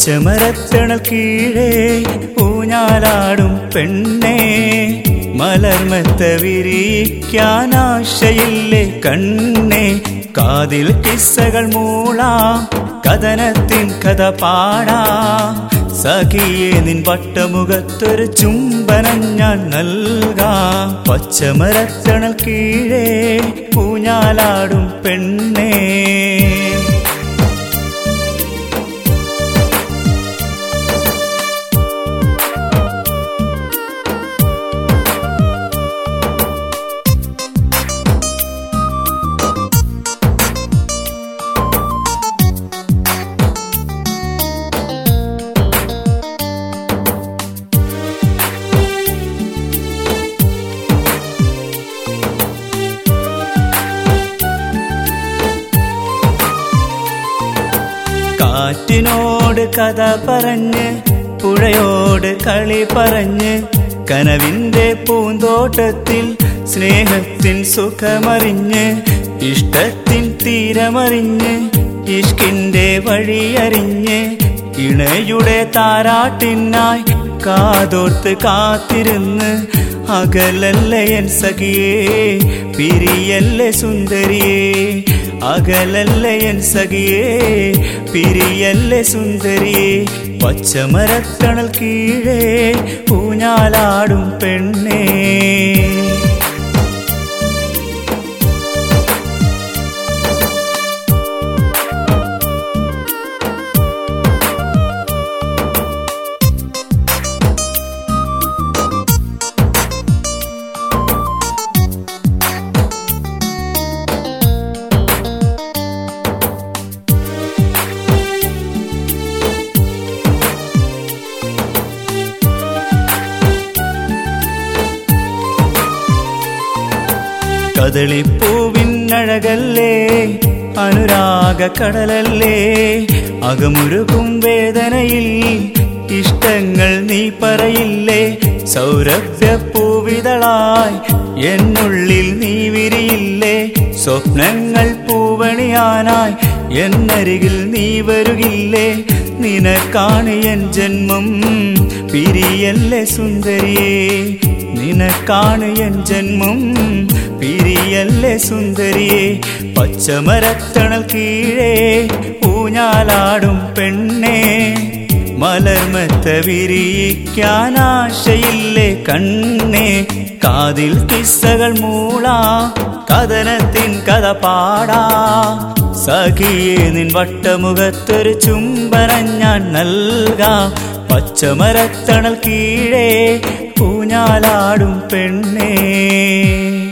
പച്ചമരത്തണൽ കീഴേ ഊഞ്ഞാലാടും പെണ്ണേ മലർമത്ത വിരിക്കാൻ ആശയില്ലേ കണ്ണേ കാതിൽ കിസ്സകൾ മൂളാം കഥനത്തിൻ കഥ പാടാം സഖിയെ നിൻ വട്ടമുഖത്തൊരു ചുംബനം ഞാൻ നൽകാം പച്ചമരത്തണൽ കീഴേ ഊഞ്ഞാലാടും പെണ്ണേ കാറ്റിനോട് കഥ പറഞ്ഞ് പുഴയോട് കളി പറഞ്ഞ് കനവിന്റെ പൂന്തോട്ടത്തിൽ സ്നേഹത്തിൻ സുഖമറിഞ്ഞ് ഇഷ്ടത്തിൻ തീരമറിഞ്ഞ് ഇഷ്കിന്റെ വഴിയറിഞ്ഞ് ഇണയുടെ താരാട്ടിനായി കാതോർത്ത് കാത്തിരുന്ന് അകലല്ല എൻ സഖിയേ പിരിയല്ലേ സുന്ദരിയേ അകലല്ല എൻ സഖിയേ പിരിയല്ലേ സുന്ദരിയേ പച്ചമരത്തണൽ കീഴേ ഊഞ്ഞാലാടും പെണ്ണേ കദളിപ്പൂവിനഴകല്ലേ അനുരാഗ കടലല്ലേ അകമുരുകും വേദനയിൽ ഇഷ്ടങ്ങൾ നീ പറയില്ലേ സൗരഭ്യപ്പൂവിതളായി എന്നുള്ളിൽ നീ വിരിയില്ലേ സ്വപ്നങ്ങൾ പൂവണിയാനായി എന്നരികിൽ നീ വരുകില്ലേ നിനക്കാണ് എൻ ജന്മം പിരിയല്ലേ സുന്ദരിയേ നിനക്കാണ് എൻ ജന്മം പിരിയല്ലേ സുന്ദരിയെ പച്ചമരത്തണൽ കീഴേ ഊഞ്ഞാലാടും പെണ്ണേ മലർമത്ത വിരിയിക്കാൻ ആശയില്ലേ കണ്ണേ കാതിൽ കിസ്സകൾ മൂളാ കഥനത്തിൻ കഥ പാടാ സഖിയെ നിൻ വട്ടമുഖത്തൊരു ചുംബനം ഞാൻ നൽകാം പച്ചമരത്തണൽ കീഴേ ഊഞ്ഞാലാടും പെണ്ണേ